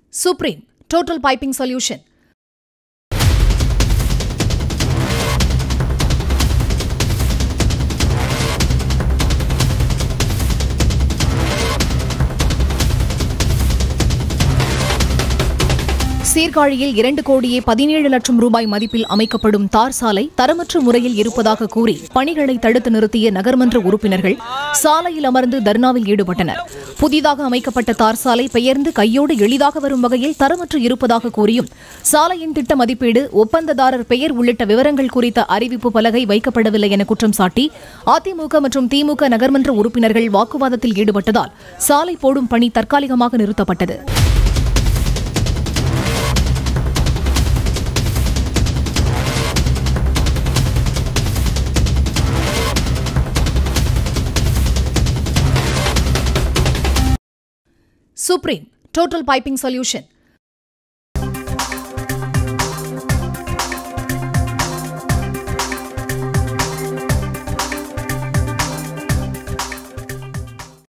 Supreme Total Piping Solution. சீர்காழியில் இரண்டு கோடியே பதினேழு லட்சம் ரூபாய் மதிப்பில் அமைக்கப்படும் தார் சாலை தரமற்ற முறையில் இருப்பதாக கூறி பணிகளை தடுத்து நிறுத்திய நகர்மன்ற உறுப்பினர்கள் சாலையில் அமர்ந்து தர்ணாவில் ஈடுபட்டனர் புதிதாக அமைக்கப்பட்ட தார் சாலை பெயர்ந்து கையோடு எளிதாக வரும் வகையில் தரமற்று இருப்பதாக கூறியும் சாலையின் திட்ட மதிப்பீடு ஒப்பந்ததாரர் பெயர் உள்ளிட்ட விவரங்கள் குறித்த அறிவிப்பு பலகை வைக்கப்படவில்லை என குற்றம் சாட்டி அதிமுக மற்றும் திமுக நகர்மன்ற உறுப்பினர்கள் வாக்குவாதத்தில் ஈடுபட்டதால் சாலை போடும் பணி தற்காலிகமாக நிறுத்தப்பட்டது Supreme Total Piping Solution.